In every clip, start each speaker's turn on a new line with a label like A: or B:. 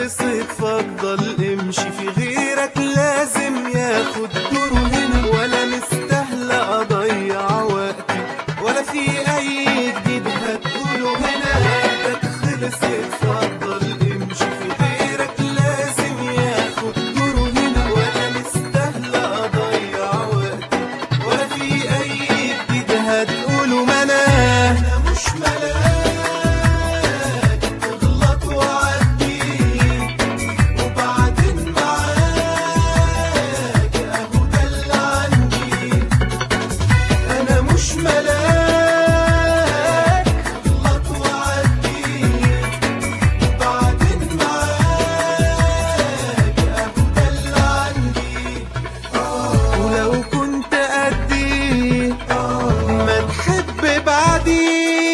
A: خلصت فضل امشي في غيرك لازم ياخد دوره هنا ولا مستاهلة اضيع وقتي ولا في اي جديد هتقوله هنا حياتك خلصت فضل امشي في غيرك لازم ياخد دوره هنا ولا مستاهلة اضيع وقتي ولا في اي جديد هتقوله ما انا انا مش ملاك تغلط وعدي وبعدين معاك اهو ده اللي عندي انا مش ملاك تغلط وعدي وبعدين معاك اهو ده اللي عندي ولو كنت قدي ما تحب بعدي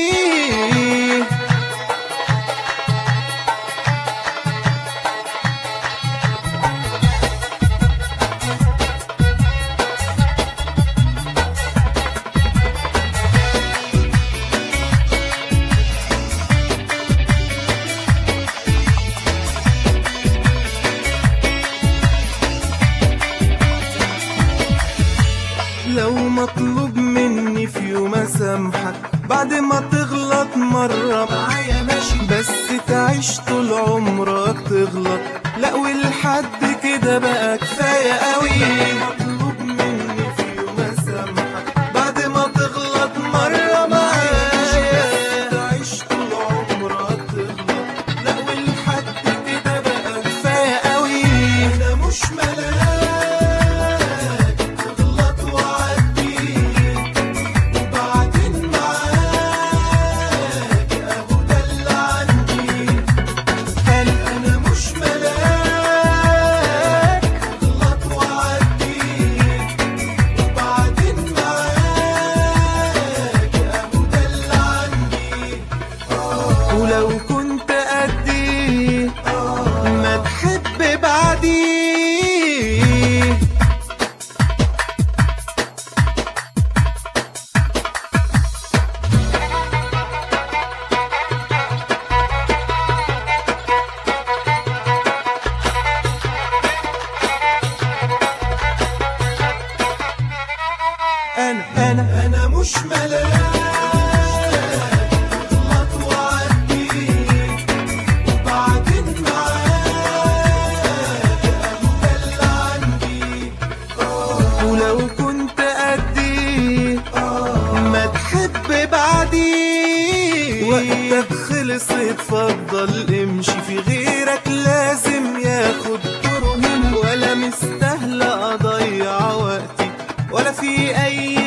A: لو مطلوب مني في يوم اسامحك بعد ما تغلط مرة معايا ماشي بس تعيش طول عمرك تغلط لا ولحد كده بقى كفاية قوي مطلوب مني في يوم اسامحك بعد ما تغلط مرة معايا ماشي بس تعيش طول عمرك تغلط لا ولحد كده بقى كفاية قوي انا مش ملاك تغلط وعدي وبعدين معاك اهو ده اللي عندي انا انا مش ملاك تغلط وعدي وبعدين معاك اهو ده اللي عندي ولو كنت قدي ما تحب بعدي انا انا انا مش ملاك تغلط وعدي وبعدين معاك اهو ده اللي عندي ولو كنت قدي ما تحب بعدي وقتك خلص اتفضل امشي في غيرك لازم ياخد دوره هنا ولا مستاهلة اضيع وقتي ولا في اي